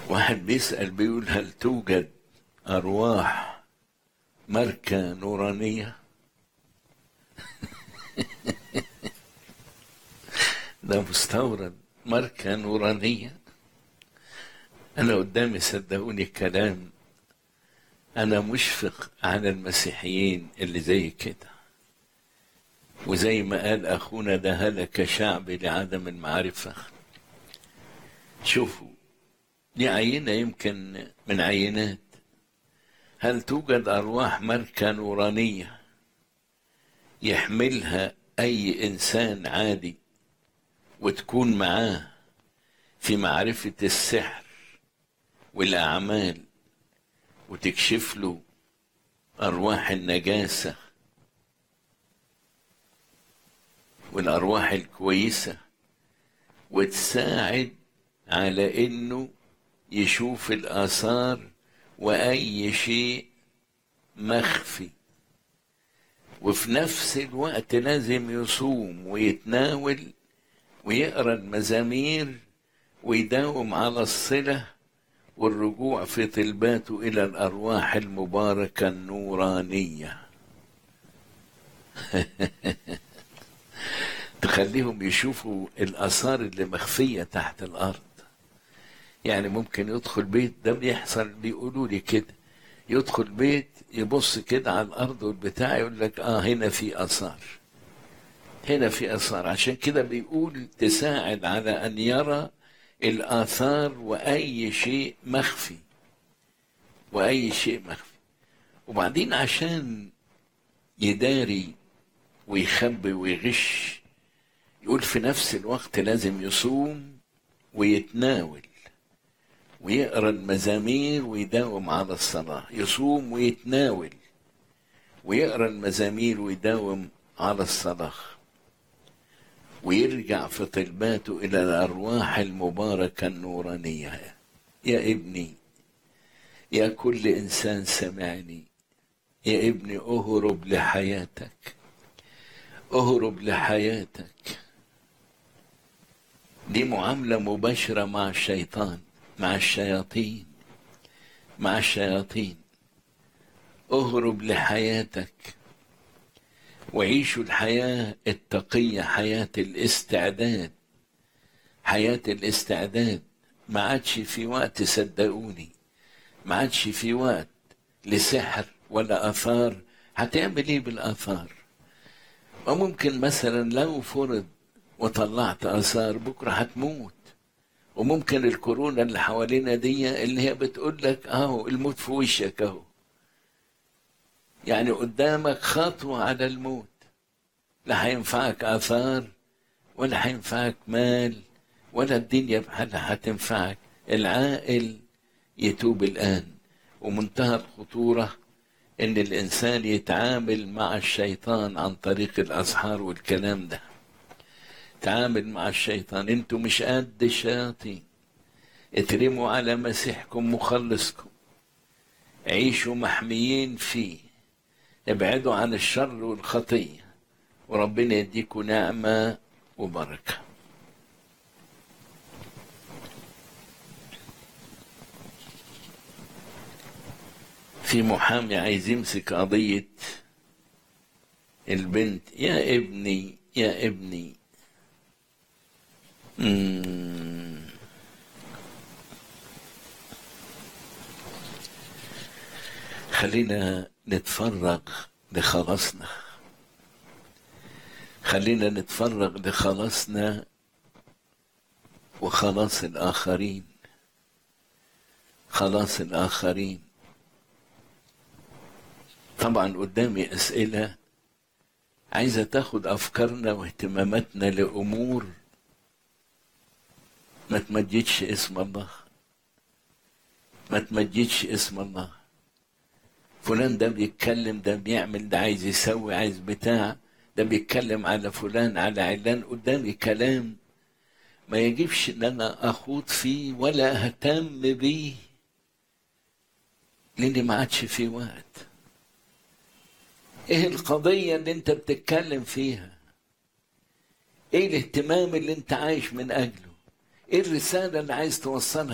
واحد بيسأل بيقول هل توجد أرواح ماركة نورانية ده مستورد ماركة نورانية أنا قدامي صدقوني كلام أنا مشفق على المسيحيين اللي زي كده وزي ما قال أخونا ده هلك شعبي لعدم المعرفة شوفوا دي عينة يمكن من عينات هل توجد أرواح ماركة نورانية يحملها أي إنسان عادي وتكون معاه في معرفة السحر والأعمال وتكشف له أرواح النجاسة والأرواح الكويسة وتساعد على إنه يشوف الآثار وأي شيء مخفي وفي نفس الوقت لازم يصوم ويتناول ويقرا المزامير ويداوم على الصله والرجوع في طلباته الى الارواح المباركه النورانيه تخليهم يشوفوا الاثار اللي مخفيه تحت الارض يعني ممكن يدخل بيت ده بيحصل بيقولوا لي كده يدخل بيت يبص كده على الارض والبتاع يقول لك اه هنا في اثار هنا في اثار عشان كده بيقول تساعد على ان يرى الاثار واي شيء مخفي واي شيء مخفي وبعدين عشان يداري ويخبي ويغش يقول في نفس الوقت لازم يصوم ويتناول ويقرا المزامير ويداوم على الصلاه يصوم ويتناول ويقرا المزامير ويداوم على الصلاه ويرجع في طلباته الى الارواح المباركه النورانيه يا ابني يا كل انسان سمعني يا ابني اهرب لحياتك اهرب لحياتك دي معامله مباشره مع الشيطان مع الشياطين مع الشياطين اهرب لحياتك وعيشوا الحياة التقية حياة الاستعداد حياة الاستعداد ما عادش في وقت صدقوني ما عادش في وقت لسحر ولا آثار هتعمل ايه بالآثار وممكن مثلا لو فرض وطلعت آثار بكرة هتموت وممكن الكورونا اللي حوالينا دي اللي هي بتقول لك اهو الموت في وشك اهو يعني قدامك خطوة على الموت لا هينفعك آثار ولا هينفعك مال ولا الدنيا بحالها هتنفعك العاقل يتوب الآن ومنتهى الخطورة إن الإنسان يتعامل مع الشيطان عن طريق الأسحار والكلام ده تعامل مع الشيطان انتوا مش قد الشياطين اترموا على مسيحكم مخلصكم عيشوا محميين فيه ابعدوا عن الشر والخطية وربنا يديكم نعمة وبركة في محامي عايز يمسك قضية البنت يا ابني يا ابني مم. خلينا نتفرغ لخلاصنا خلينا نتفرغ لخلاصنا وخلاص الآخرين خلاص الآخرين طبعا قدامي أسئلة عايزة تاخد أفكارنا واهتماماتنا لأمور ما تمجدش اسم الله ما تمجدش اسم الله فلان ده بيتكلم ده بيعمل ده عايز يسوي عايز بتاع ده بيتكلم على فلان على علان قدامي كلام ما يجبش ان انا اخوض فيه ولا اهتم بيه لاني ما عادش في وقت ايه القضية اللي انت بتتكلم فيها ايه الاهتمام اللي انت عايش من اجله ايه الرسالة اللي عايز توصلها